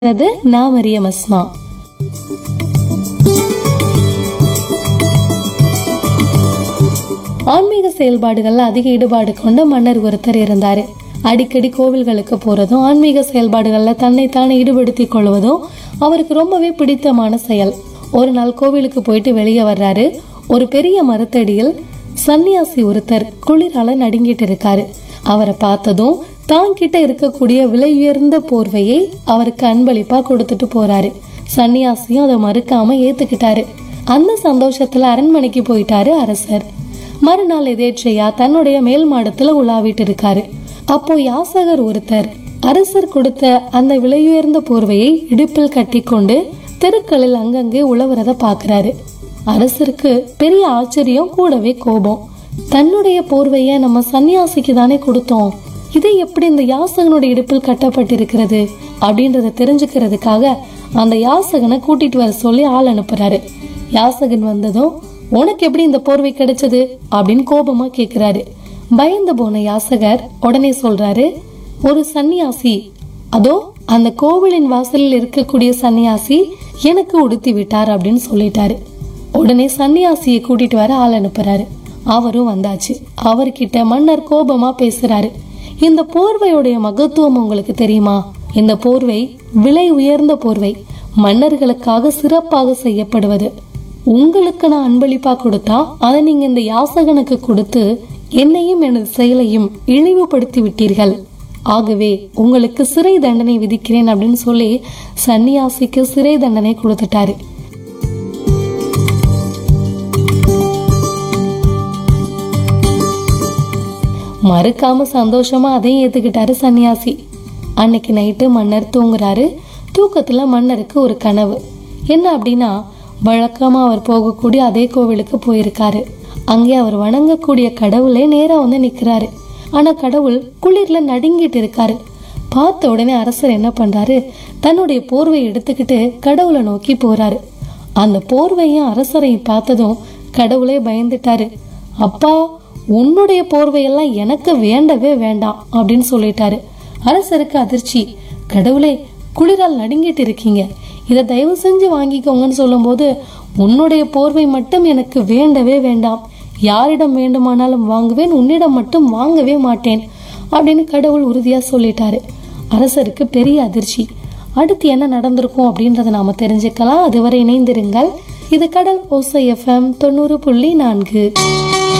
அது நான் மரியம் அஸ்மா ஆன்மீக செயல்பாடுகள்ல அதிக ஈடுபாடு கொண்ட மன்னர் ஒருத்தர் இருந்தாரு அடிக்கடி கோவில்களுக்கு போறதும் ஆன்மீக செயல்பாடுகள்ல தன்னைத்தானே ஈடுபடுத்திக் கொள்வதும் அவருக்கு ரொம்பவே பிடித்தமான செயல் ஒரு நாள் கோவிலுக்கு போயிட்டு வெளியே வர்றாரு ஒரு பெரிய மரத்தடியில் சன்னியாசி ஒருத்தர் குளிரால நடுங்கிட்டு இருக்காரு அவரை பார்த்ததும் தான் கிட்ட இருக்கக்கூடிய விலை உயர்ந்த போர்வையை அவருக்கு அன்பளிப்பா கொடுத்துட்டு போறாரு சன்னியாசியும் அதை மறுக்காம ஏத்துக்கிட்டாரு அந்த சந்தோஷத்துல அரண்மனைக்கு போயிட்டாரு அரசர் மறுநாள் எதேச்சையா தன்னுடைய மேல் மாடத்துல உலாவிட்டு இருக்காரு அப்போ யாசகர் ஒருத்தர் அரசர் கொடுத்த அந்த விலையுயர்ந்த போர்வையை இடுப்பில் கட்டிக்கொண்டு தெருக்களில் அங்கங்கே உழவுறத பாக்குறாரு அரசருக்கு பெரிய ஆச்சரியம் கூடவே கோபம் தன்னுடைய போர்வைய நம்ம சன்னியாசிக்கு தானே கொடுத்தோம் இதை எப்படி இந்த யாசகனுடைய இடுப்பில் கட்டப்பட்டிருக்கிறது அப்படின்றத தெரிஞ்சுக்கிறதுக்காக அந்த யாசகனை கூட்டிட்டு வர சொல்லி ஆள் அனுப்புறாரு யாசகன் வந்ததும் உனக்கு எப்படி இந்த போர்வை கிடைச்சது அப்படின்னு கோபமா கேக்குறாரு பயந்து போன யாசகர் உடனே சொல்றாரு ஒரு சன்னியாசி அதோ அந்த கோவிலின் வாசலில் இருக்கக்கூடிய சன்னியாசி எனக்கு உடுத்தி விட்டார் அப்படின்னு சொல்லிட்டாரு உடனே சன்னியாசியை கூட்டிட்டு வர ஆள் அனுப்புறாரு அவரும் வந்தாச்சு அவர்கிட்ட மன்னர் கோபமா பேசுறாரு இந்த போர்வையுடைய மகத்துவம் உங்களுக்கு தெரியுமா இந்த போர்வை விலை உயர்ந்த போர்வை மன்னர்களுக்காக சிறப்பாக செய்யப்படுவது உங்களுக்கு நான் அன்பளிப்பா கொடுத்தா அதை நீங்க இந்த யாசகனுக்கு கொடுத்து என்னையும் எனது செயலையும் இழிவுபடுத்தி விட்டீர்கள் ஆகவே உங்களுக்கு சிறை தண்டனை விதிக்கிறேன் அப்படின்னு சொல்லி சன்னியாசிக்கு சிறை தண்டனை கொடுத்துட்டாரு மறுக்காம சந்தோஷமா அதையும் ஏத்துக்கிட்டாரு சன்னியாசி அன்னைக்கு நைட்டு மன்னர் தூங்குறாரு தூக்கத்துல மன்னருக்கு ஒரு கனவு என்ன அப்படின்னா வழக்கமா அவர் போகக்கூடிய அதே கோவிலுக்கு போயிருக்காரு அங்கே அவர் வணங்கக்கூடிய கடவுளே நேரா வந்து நிக்கிறாரு ஆனா கடவுள் குளிர்ல நடுங்கிட்டு இருக்காரு பார்த்த உடனே அரசர் என்ன பண்றாரு தன்னுடைய போர்வையை எடுத்துக்கிட்டு கடவுளை நோக்கி போறாரு அந்த போர்வையும் அரசரையும் பார்த்ததும் கடவுளே பயந்துட்டாரு அப்பா உன்னுடைய போர்வையெல்லாம் எனக்கு வேண்டவே வேண்டாம் அப்படின்னு சொல்லிட்டாரு அரசருக்கு அதிர்ச்சி கடவுளே குளிரால் நடுங்கிட்டு இருக்கீங்க இதை தயவு செஞ்சு வாங்கிக்கோங்கன்னு சொல்லும்போது உன்னுடைய போர்வை மட்டும் எனக்கு வேண்டவே வேண்டாம் யாரிடம் வேண்டுமானாலும் வாங்குவேன் உன்னிடம் மட்டும் வாங்கவே மாட்டேன் அப்படின்னு கடவுள் உறுதியா சொல்லிட்டாரு அரசருக்கு பெரிய அதிர்ச்சி அடுத்து என்ன நடந்திருக்கும் அப்படின்றத நாம தெரிஞ்சுக்கலாம் அதுவரை இணைந்திருங்கள் இது கடல் ஓசை எஃப்எம் தொண்ணூறு புள்ளி நான்கு